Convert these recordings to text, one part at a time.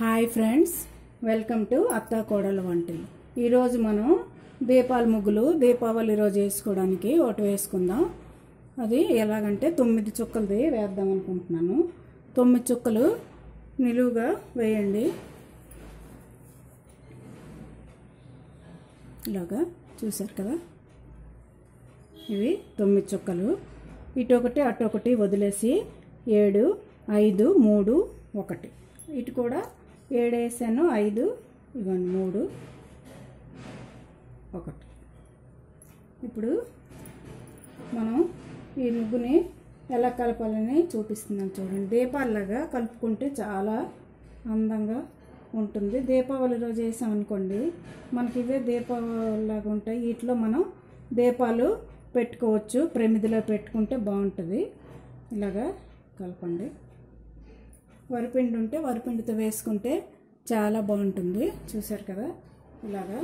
hi friends welcome to అత్త కోడల వంటలు ఈరోజు మనం దీపాల ముగ్గులు దీపావళి రోజు వేసుకోవడానికి ఒకటి వేసుకుందాం అది ఎలాగంటే తొమ్మిది చుక్కలది వేద్దాం అనుకుంటున్నాను తొమ్మిది చుక్కలు నిలువుగా వేయండి ఇలాగా చూశారు కదా ఇవి తొమ్మిది చుక్కలు ఇటు ఒకటి అటు ఒకటి వదిలేసి ఏడు ఐదు మూడు ఒకటి ఇటు కూడా ఏడు వేసాను ఐదు ఇవ్వండి మూడు ఒకటి ఇప్పుడు మనం ఈ ముగ్గుని ఎలా కలపాలని చూపిస్తున్నాను చూడండి దీపాలలాగా కలుపుకుంటే చాలా అందంగా ఉంటుంది దీపావళి రోజు వేసామనుకోండి మనకి ఇవే దీపావళిలాగా ఉంటాయి వీటిలో మనం దీపాలు పెట్టుకోవచ్చు ప్రమిదిలో పెట్టుకుంటే బాగుంటుంది ఇలాగా కలపండి వరిపిండి ఉంటే వరిపిండితో వేసుకుంటే చాలా బాగుంటుంది చూసారు కదా ఇలాగా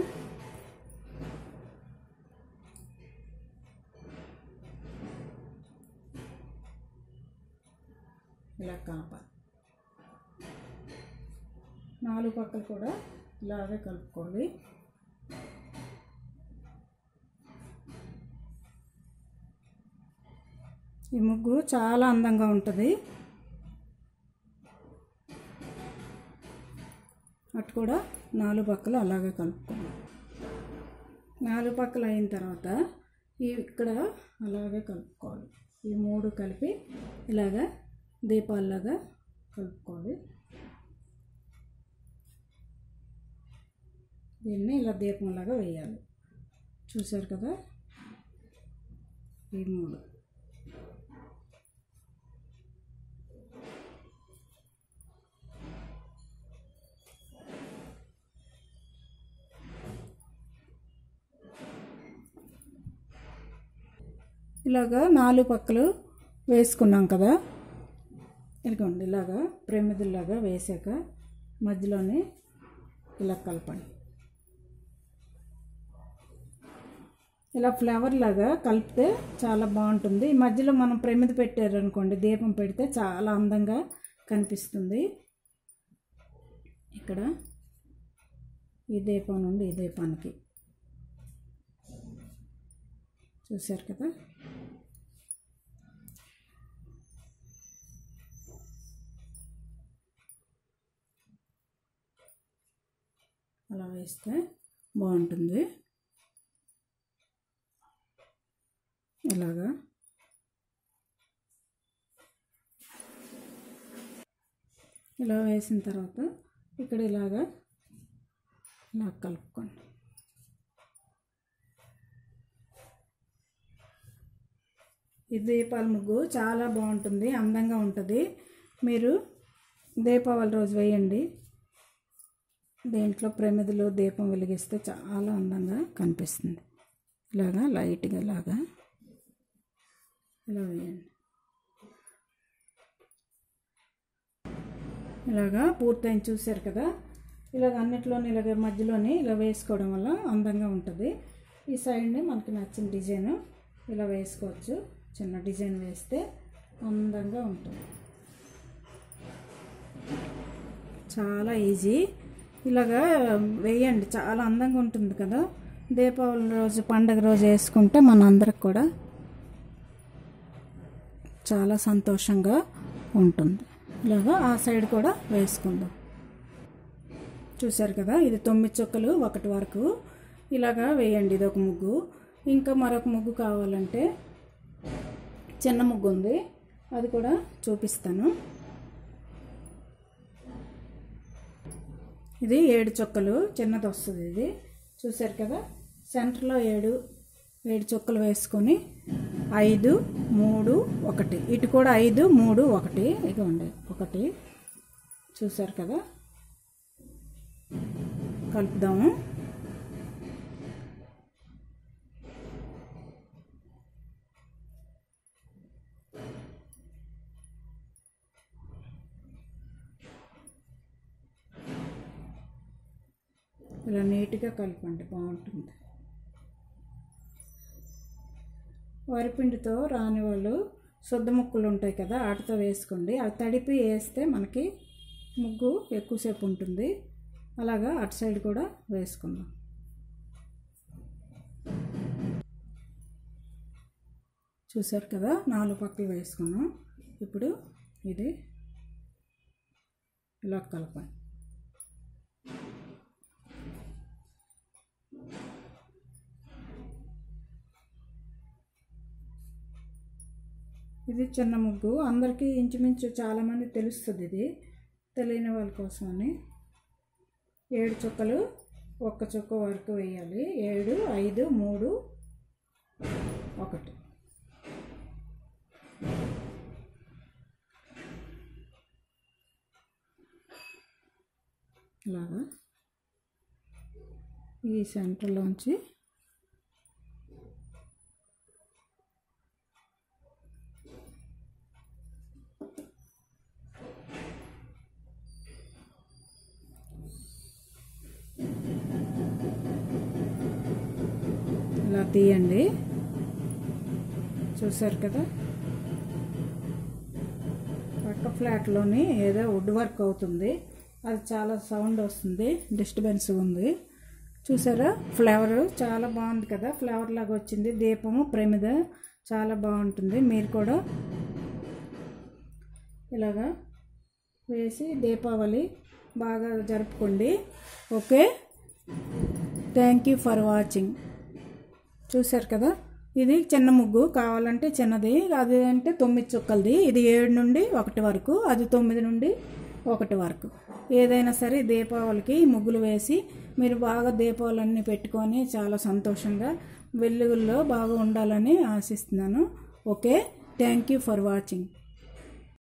ఇలా కలపాలి నాలుగు పక్కలు కూడా ఇలాగే కలుపుకోవాలి ఈ ముగ్గు చాలా అందంగా ఉంటుంది అటు కూడా నాలుగు పక్కలు అలాగే కలుపుకోవాలి నాలుగు పక్కలు అయిన తర్వాత ఈ ఇక్కడ అలాగే కలుపుకోవాలి ఈ మూడు కలిపి ఇలాగా దీపాల్లాగా కలుపుకోవాలి దీన్ని ఇలా దీపంలాగా వేయాలి చూశారు కదా ఈ మూడు ఇలాగా నాలుగు పక్కలు వేసుకున్నాం కదా ఇదిగోండి ఇలాగా ప్రమిదిలాగా వేసాక మధ్యలోనే ఇలా కలపండి ఇలా ఫ్లవర్ లాగా కలిపితే చాలా బాగుంటుంది ఈ మధ్యలో మనం ప్రమిది పెట్టారనుకోండి దీపం పెడితే చాలా అందంగా కనిపిస్తుంది ఇక్కడ ఈ దీపం నుండి ఈ దీపానికి చూశారు కదా అలా వేస్తే బాగుంటుంది ఇలాగా ఇలా వేసిన తర్వాత ఇక్కడ ఇలాగా ఇలా కలుపుకోండి ఈ దీపాల ముగ్గు చాలా బాగుంటుంది అందంగా ఉంటుంది మీరు దీపావళి రోజు వేయండి దీంట్లో ప్రమిదలు దీపం వెలిగిస్తే చాలా అందంగా కనిపిస్తుంది ఇలాగా లైట్గా ఇలాగా ఇలా వేయండి ఇలాగా పూర్తయిన చూశారు కదా ఇలాగ అన్నిట్లోని ఇలాగ మధ్యలోని ఇలా వేసుకోవడం వల్ల అందంగా ఉంటుంది ఈ సైడ్ని మనకి నచ్చిన డిజైన్ ఇలా వేసుకోవచ్చు చిన్న డిజైన్ వేస్తే అందంగా ఉంటుంది చాలా ఈజీ ఇలాగా వేయండి చాలా అందంగా ఉంటుంది కదా దీపావళి రోజు పండగ రోజు వేసుకుంటే మన అందరికి కూడా చాలా సంతోషంగా ఉంటుంది ఇలాగా ఆ సైడ్ కూడా వేసుకుందాం చూశారు కదా ఇది తొమ్మిది చుక్కలు ఒకటి వరకు ఇలాగా వేయండి ఇది ఒక ముగ్గు ఇంకా మరొక ముగ్గు కావాలంటే చిన్న ముగ్గు ఉంది అది కూడా చూపిస్తాను ఇది ఏడు చుక్కలు చిన్నది వస్తుంది ఇది చూశారు కదా సెంటర్లో ఏడు ఏడు చుక్కలు వేసుకొని ఐదు మూడు ఒకటి ఇటు కూడా ఐదు మూడు ఒకటి ఇదిగోండి ఒకటి చూశారు కదా కలుపుదాము ఇలా నీట్గా కలపండి బాగుంటుంది వరిపిండితో రాని వాళ్ళు శుద్ధ ముక్కలు ఉంటాయి కదా వాటితో వేసుకోండి అవి తడిపి వేస్తే మనకి ముగ్గు ఎక్కువసేపు ఉంటుంది అలాగా అటు సైడ్ కూడా వేసుకుందాం చూసారు కదా నాలుగు పక్కలు వేసుకున్నాం ఇప్పుడు ఇది ఇలా కలపాలి ఇది చిన్న ముగ్గు అందరికీ ఇంచుమించు చాలామంది తెలుస్తుంది ఇది తెలియని వాళ్ళ కోసమని ఏడు చుక్కలు ఒక్క చుక్క వరకు వేయాలి ఏడు ఐదు మూడు ఒకటి ఇలాగా ఈ సెంటర్లోంచి ఇలా తీయండి చూసారు కదా పక్క ఫ్లాట్లోని ఏదో వుడ్ వర్క్ అవుతుంది అది చాలా సౌండ్ వస్తుంది డిస్టర్బెన్స్ ఉంది చూసారా ఫ్లేవర్ చాలా బాగుంది కదా ఫ్లేవర్ లాగా వచ్చింది దీపము ప్రమిద చాలా బాగుంటుంది మీరు కూడా ఇలాగా వేసి దీపావళి బాగా జరుపుకోండి okay thank you for watching చూశారు కదా ఇది చిన్న ముగ్గు కావాలంటే చిన్నది అది అంటే తొమ్మిది చుక్కలది ఇది ఏడు నుండి ఒకటి వరకు అది తొమ్మిది నుండి ఒకటి వరకు ఏదైనా సరే దీపావళికి ముగ్గులు వేసి మీరు బాగా దీపావళన్నీ పెట్టుకొని చాలా సంతోషంగా వెలుగుల్లో బాగా ఉండాలని ఆశిస్తున్నాను okay thank you for watching